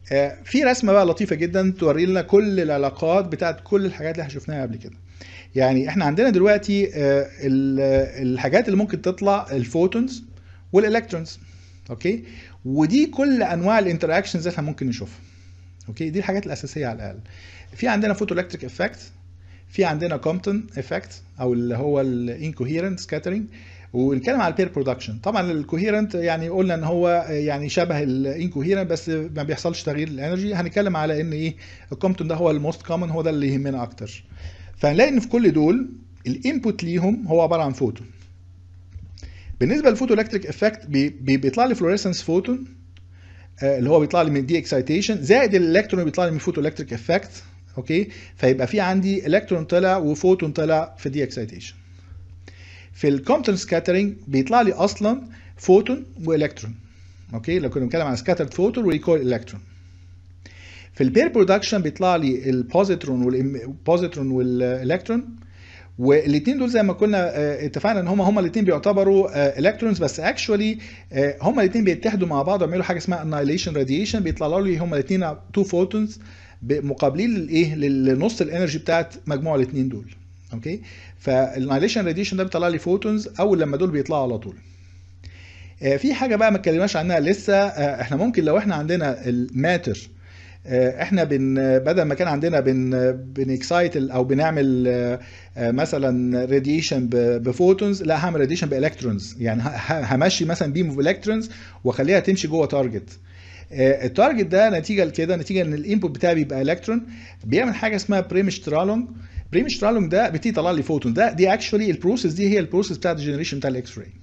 آه، في رسمه بقى لطيفه جدا توري لنا كل العلاقات بتاعت كل الحاجات اللي احنا شفناها قبل كده يعني احنا عندنا دلوقتي آه، ال- الحاجات اللي ممكن تطلع الفوتونز والالكترونز اوكي ودي كل انواع الانتراكشنز اللي احنا ممكن نشوفها اوكي دي الحاجات الاساسيه على الاقل في عندنا فوتو الكتريك افكت في عندنا كومبتون افكت او اللي هو الانكوهيرنت سكاترينج ونتكلم على البير برودكشن طبعا الكوهيرنت يعني قلنا ان هو يعني شبه الانكوهيرنت بس ما بيحصلش تغيير الانرجي هنتكلم على ان ايه الكومبتون ده هو الموست كومن هو ده اللي يهمنا اكتر فهنلاقي ان في كل دول الانبوت ليهم هو عباره عن فوتون بالنسبه للفوتو الكتريك افكت بيطلع لي فلوريسنس فوتون آه، اللي هو بيطلع لي من دي اكسايتيشن زائد الالكترون اللي بيطلع لي من فوتو الكتريك افكت اوكي فيبقى في عندي الكترون طلع وفوتون طلع في دي اكسايتيشن في الكومبتون سكاترينج بيطلع لي اصلا فوتون والكترون اوكي لو كنا بنتكلم عن سكاترد فوتون وريكول الكترون في البير برودكشن بيطلع لي البوزيترون والبوزيترون والالكترون والاثنين دول زي ما كنا آه، اتفقنا ان هم هم الاثنين بيعتبروا الكترونز بس اكشولي هم الاثنين بيتحدوا مع بعض ويعملوا حاجه اسمها annihilation راديشن بيطلع لي هم الاثنين تو فوتونز مقابلين للايه للنص الانرجي بتاعت مجموع الاثنين دول اوكي فالانايليشن راديشن ده بيطلع لي فوتونز اول لما دول بيطلعوا على طول آه، في حاجه بقى ما اتكلمناش عنها لسه آه، احنا ممكن لو احنا عندنا الماتر آه، احنا بن بدل ما كان عندنا بن بنكسايت او بنعمل آه، آه، مثلا راديشن بفوتونز لا هعمل راديشن بالكترونز يعني ه- ه- همشي مثلا بيم اوف الكترونز واخليها تمشي جوه تارجت آه، التارجت ده نتيجه لكده نتيجه ان الانبوت بتاعي بيبقى الكترون بيعمل حاجه اسمها بريمشترالونج بريمشترالونج ده بيبتدي يطلع لي فوتون ده دي اكشولي البروسيس دي هي البروسيس بتاعت الجنريشن بتاع الاكس راي